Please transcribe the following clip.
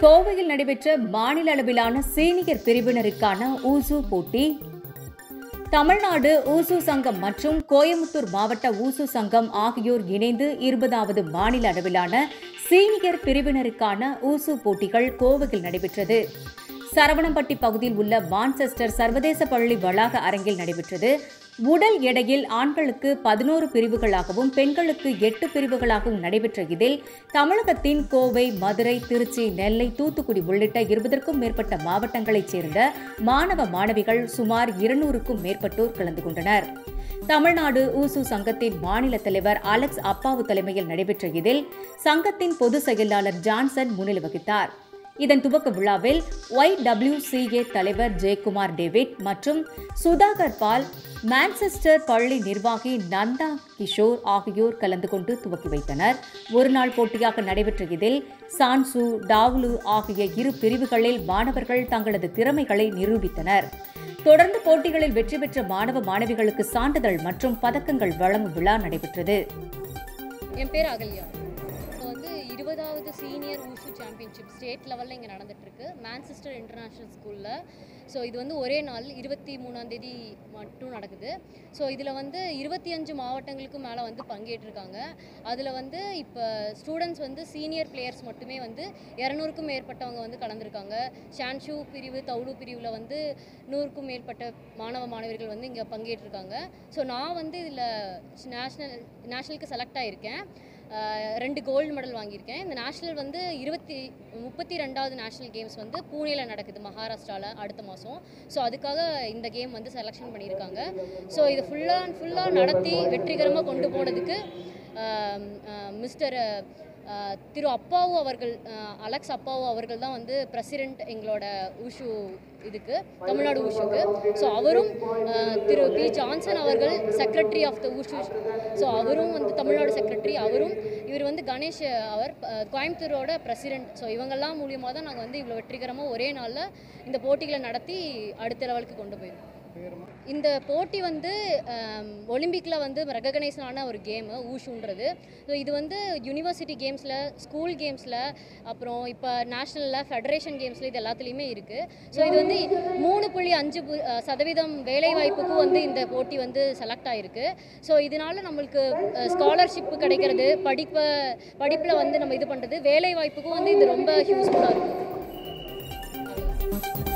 கோவையில் நடைபெற்ற மாநில அளவிலான சீனியர் பிரிவினருக்கான ஊசு போட்டி தமிழ்நாடு ஊசு சங்கம் மற்றும் கோயமுத்தூர் மாவட்ட ஊசு சங்கம் ஆகியோர் இணைந்து இருபதாவது மாநில அளவிலான சீனியர் பிரிவினருக்கான ஊசு போட்டிகள் கோவையில் நடைபெற்றது சரவணம்பட்டி பகுதியில் உள்ள மான்செஸ்டர் சர்வதேச பள்ளி வளாக அரங்கில் நடைபெற்றது உடல் எடையில் ஆண்களுக்கு பதினோரு பிரிவுகளாகவும் பெண்களுக்கு எட்டு பிரிவுகளாகவும் நடைபெற்ற இதில் தமிழகத்தின் கோவை மதுரை திருச்சி நெல்லை தூத்துக்குடி உள்ளிட்ட இருபதற்கும் மேற்பட்ட மாவட்டங்களைச் சேர்ந்த மாணவ மாணவிகள் சுமார் இருநூறுக்கும் மேற்பட்டோர் கலந்து கொண்டனர் தமிழ்நாடு ஊசு சங்கத்தின் மாநில தலைவர் அலெக்ஸ் அப்பாவு தலைமையில் நடைபெற்ற இதில் சங்கத்தின் பொதுச் செயலாளர் ஜான்சன் முன்னிலை வகித்தார் இதன் துவக்க விழாவில் ஒய் டபிள்யூசிஏ தலைவர் ஜெயக்குமார் டேவிட் மற்றும் சுதாகர் பால் மான்செஸ்டர் பள்ளி நிர்வாகி நந்தா கிஷோர் ஆகியோர் கலந்து கொண்டு துவக்கி வைத்தனர் ஒருநாள் போட்டியாக நடைபெற்ற இதில் சான்சு டாவ்லு ஆகிய இரு பிரிவுகளில் மாணவர்கள் தங்களது திறமைகளை நிரூபித்தனர் தொடர்ந்து போட்டிகளில் வெற்றி பெற்ற மாணவ மாணவிகளுக்கு சான்றிதழ் மற்றும் பதக்கங்கள் வழங்கும் விழா நடைபெற்றது என் பேர் அகல்யா ஸோ வந்து இருபதாவது சீனியர் ஊஷு சாம்பியன்ஷிப் ஸ்டேட் லெவலில் இங்கே நடந்துட்டுருக்கு மான்செஸ்டர் இன்டர்நேஷ்னல் ஸ்கூலில் ஸோ இது வந்து ஒரே நாள் இருபத்தி மூணாந்தேதி மட்டும் நடக்குது ஸோ இதில் வந்து இருபத்தி அஞ்சு மாவட்டங்களுக்கு மேலே வந்து பங்கேற்றிருக்காங்க அதில் வந்து இப்போ ஸ்டூடெண்ட்ஸ் வந்து சீனியர் பிளேயர்ஸ் மட்டுமே வந்து இரநூறுக்கும் மேற்பட்டவங்க வந்து கலந்துருக்காங்க ஷான்ஷூ பிரிவு தவுடு பிரிவில் வந்து நூறுக்கும் மேற்பட்ட மாணவ மாணவர்கள் வந்து இங்கே பங்கேற்றிருக்காங்க ஸோ நான் வந்து இதில் நேஷ்னல் நேஷ்னலுக்கு செலக்ட் ஆகியிருக்கேன் ஆஹ் ரெண்டு கோல்டு மெடல் வாங்கியிருக்கேன் இந்த நேஷ்னல் வந்து இருபத்தி முப்பத்தி ரெண்டாவது நேஷ்னல் கேம்ஸ் வந்து பூனேல நடக்குது மகாராஷ்டிராவில் அடுத்த மாதம் ஸோ அதுக்காக இந்த கேம் வந்து செலெக்ஷன் பண்ணியிருக்காங்க ஸோ இது ஃபுல்லாக அண்ட் ஃபுல்லாக நடத்தி வெற்றிகரமாக கொண்டு போனதுக்கு மிஸ்டர் திரு அப்பாவு அவர்கள் ஆஹ் அலெக்ஸ் அப்பாவு அவர்கள் தான் வந்து பிரசிடெண்ட் எங்களோட உஷு இதுக்கு தமிழ்நாடு உஷுக்கு ஸோ அவரும் ஆஹ் திரு பி ஜான்சன் அவர்கள் secretary of the wushu so அவரும் வந்து தமிழ்நாடு செக்ரட்டரி அவரும் இவர் வந்து கணேஷ் அவர் ஆஹ் கோயம்புத்தூரோட பிரசிடெண்ட் ஸோ இவங்கெல்லாம் மூலியமாக தான் நாங்கள் வந்து இவ்வளோ வெற்றிகரமாக ஒரே நாளில் இந்த போட்டிகளை நடத்தி அடுத்த லெவலுக்கு கொண்டு போயிருக்கோம் இந்த போட்டி வந்து ஒலிம்பிக்கில் வந்து ரெகக்னைஸ் ஆன ஒரு கேமு ஊஷுன்றது ஸோ இது வந்து யூனிவர்சிட்டி கேம்ஸில் ஸ்கூல் கேம்ஸில் அப்புறம் இப்போ நேஷ்னலில் ஃபெடரேஷன் கேம்ஸில் இது எல்லாத்துலேயுமே இருக்குது ஸோ இது வந்து மூணு புள்ளி அஞ்சு பு- அஹ் சதவீதம் வேலைவாய்ப்புக்கும் வந்து இந்த போட்டி வந்து செலக்ட் ஆகிருக்கு ஸோ இதனால நம்மளுக்கு ஸ்காலர்ஷிப் கிடைக்கிறது படிப்பை படிப்பில் வந்து நம்ம இது பண்ணுறது வேலைவாய்ப்புக்கும் வந்து இது ரொம்ப யூஸ்ஃபுல்லாக இருக்கும்